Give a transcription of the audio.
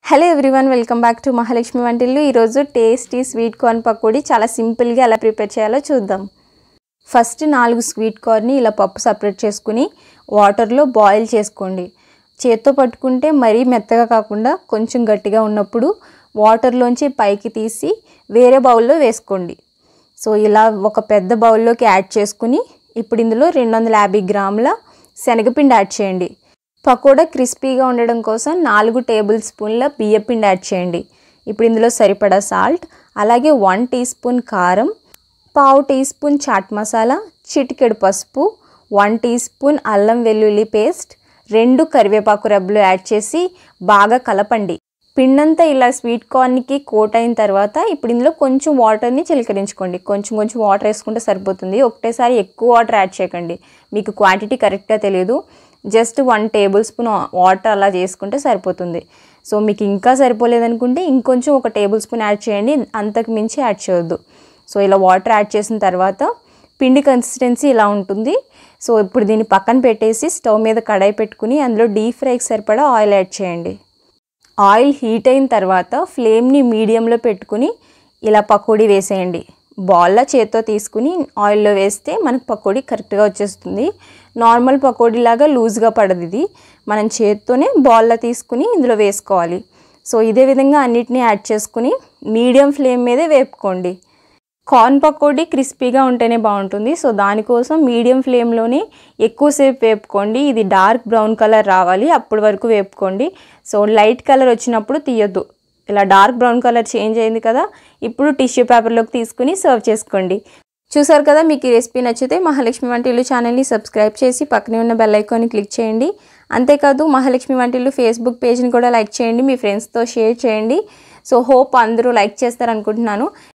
hello everyone welcome back to Mahalakshmi వంటిల్లు ఈరోజు tasty sweet corn pakodi చాలా సింపుల్గా ఎలా ప్రిపేర్ చేయాలో చూద్దాం ఫస్ట్ నాలుగు స్వీట్ కార్న్ని ఇలా పప్పు సపరేట్ చేసుకుని వాటర్లో బాయిల్ చేసుకోండి చేత్తో పట్టుకుంటే మరీ మెత్తగా కాకుండా కొంచెం గట్టిగా ఉన్నప్పుడు వాటర్లోంచి పైకి తీసి వేరే బౌల్లో వేసుకోండి సో ఇలా ఒక పెద్ద బౌల్లోకి యాడ్ చేసుకుని ఇప్పుడు ఇందులో రెండు వందల యాభై గ్రాముల శనగపిండి యాడ్ చేయండి పకోడా క్రిస్పీగా ఉండడం కోసం నాలుగు టేబుల్ స్పూన్ల బియ్యపిండి యాడ్ చేయండి ఇప్పుడు ఇందులో సరిపడా సాల్ట్ అలాగే వన్ టీ స్పూన్ కారం పావు టీ స్పూన్ చాట్ మసాలా చిటికెడు పసుపు వన్ టీ స్పూన్ అల్లం వెల్లుల్లి పేస్ట్ రెండు కరివేపాకు రబ్బలు యాడ్ చేసి బాగా కలపండి పిండంతా ఇలా స్వీట్ కార్న్కి కోట్ అయిన తర్వాత ఇప్పుడు ఇందులో కొంచెం వాటర్ని చిలకరించుకోండి కొంచెం కొంచెం వాటర్ వేసుకుంటే సరిపోతుంది ఒకటేసారి ఎక్కువ వాటర్ యాడ్ చేయకండి మీకు క్వాంటిటీ కరెక్ట్గా తెలియదు just one tablespoon water అలా చేసుకుంటే సరిపోతుంది సో మీకు ఇంకా సరిపోలేదనుకుంటే ఇంకొంచెం ఒక టేబుల్ స్పూన్ యాడ్ చేయండి అంతకు మించి యాడ్ చేయొద్దు సో ఇలా వాటర్ యాడ్ చేసిన తర్వాత పిండి కన్సిస్టెన్సీ ఇలా ఉంటుంది సో ఇప్పుడు దీన్ని పక్కన పెట్టేసి స్టవ్ మీద కడాయి పెట్టుకుని అందులో డీప్ ఫ్రైకి సరిపడా ఆయిల్ యాడ్ చేయండి ఆయిల్ హీట్ అయిన తర్వాత ఫ్లేమ్ని మీడియంలో పెట్టుకుని ఇలా పకోడీ వేసేయండి బాల్లా చేత్తో తీసుకుని ఆయిల్లో వేస్తే మనకు పకోడీ కరెక్ట్గా వచ్చేస్తుంది నార్మల్ పకోడీ లాగా లూజ్గా పడదు ఇది మనం చేత్తోనే బాల్లా తీసుకుని ఇందులో వేసుకోవాలి సో ఇదే విధంగా అన్నిటినీ యాడ్ చేసుకుని మీడియం ఫ్లేమ్ మీదే వేపుకోండి కార్న్ పకోడీ క్రిస్పీగా ఉంటేనే బాగుంటుంది సో దానికోసం మీడియం ఫ్లేమ్లోనే ఎక్కువసేపు వేపుకోండి ఇది డార్క్ బ్రౌన్ కలర్ రావాలి అప్పటి వరకు వేపుకోండి సో లైట్ కలర్ వచ్చినప్పుడు తీయొద్దు ఇలా డార్క్ బ్రౌన్ కలర్ చేంజ్ అయింది కదా ఇప్పుడు టిష్యూ పేపర్లోకి తీసుకుని సర్వ్ చేసుకోండి చూసారు కదా మీకు ఈ రెసిపీ నచ్చితే మహాలక్ష్మి వంటిల్లు ఛానల్ని సబ్స్క్రైబ్ చేసి పక్కనే ఉన్న బెల్ ఐకాన్ని క్లిక్ చేయండి అంతేకాదు మహాలక్ష్మి వంటిల్లు ఫేస్బుక్ పేజ్ని కూడా లైక్ చేయండి మీ ఫ్రెండ్స్తో షేర్ చేయండి సో హోప్ అందరూ లైక్ చేస్తారనుకుంటున్నాను